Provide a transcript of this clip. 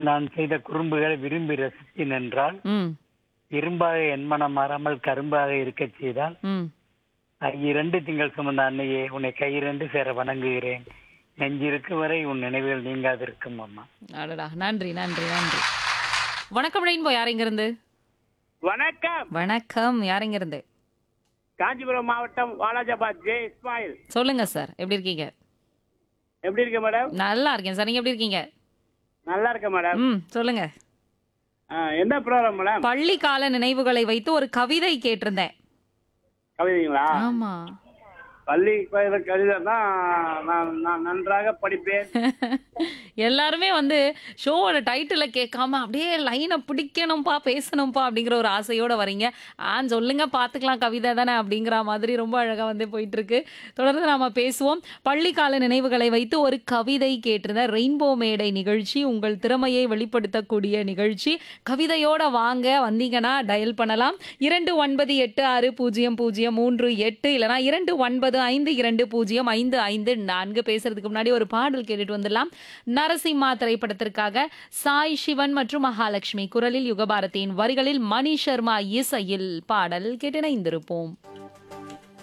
நான் செய்த குறும்புகளை விரும்பி ரசித்து நின்றால் ம் இரும்பாக என் மனம் மாறாமல் கரும்பாக இருக்கச் செய்தால் ம் இரண்டு திங்கள் சுமந்த அன்னையே உன்னை கையிரண்டு சேர வணங்குகிறேன் நெஞ்சிருக்கும் வரை உன் நினைவுகள் நீங்காதிருக்கும் அம்மா அடடா நன்றி நன்றி நன்றி வணக்கம் ரெயின்போ யார் இங்க இருந்து வணக்கம் வணக்கம் யார் இங்க இருந்து காஞ்சிபுரம் மாவட்டம் வாலாஜாபாத் ஜே இஸ்மாயில் சொல்லுங்க சார் எப்படி இருக்கீங்க எப்படி இருக்க மேடம் நல்லா இருக்கேன் சார் நீங்க எப்படி இருக்கீங்க நல்லா இருக்க மேடம் ம் சொல்லுங்க ஆ, என்ன ப்ரோக்ராம் மேடம் பள்ளி கால நினைவுகளை வைத்து ஒரு கவிதை கேட்டிருந்தேன் கவிதைங்களா ஆமா பள்ளி பயிர கவிதை தான் நான் நான் நன்றாக படிப்பேன் எல்லாருமே வந்து ஷோவோட டைட்டில கேட்காம அப்படியே லைனை பிடிக்கணும்ப்பா பேசணும்ப்பா அப்படிங்கிற ஒரு ஆசையோட வரீங்க ஆ சொல்லுங்க பார்த்துக்கலாம் கவிதை தானே அப்படிங்கிற மாதிரி ரொம்ப அழகா வந்து போயிட்டு இருக்கு தொடர்ந்து நாம பேசுவோம் பள்ளிக்கால நினைவுகளை வைத்து ஒரு கவிதை கேட்டிருந்த ரெயின்போ மேடை நிகழ்ச்சி உங்கள் திறமையை வெளிப்படுத்தக்கூடிய நிகழ்ச்சி கவிதையோட வாங்க வந்தீங்கன்னா டயல் பண்ணலாம் இரண்டு ஒன்பது எட்டு ஆறு பூஜ்ஜியம் பூஜ்ஜியம் மூன்று எட்டு இல்லைனா இரண்டு ஒன்பது ஐந்து இரண்டு பூஜ்ஜியம் ஐந்து ஐந்து நான்கு பேசுறதுக்கு முன்னாடி ஒரு பாடல் கேட்டுட்டு வந்துடலாம் நரசிம்மா திரைப்படத்திற்காக சாய் சிவன் மற்றும் மகாலட்சுமி குரலில் யுகபாரதியின் வரிகளில் மணி சர்மா இசையில் பாடல் கேட்டு இணைந்திருப்போம்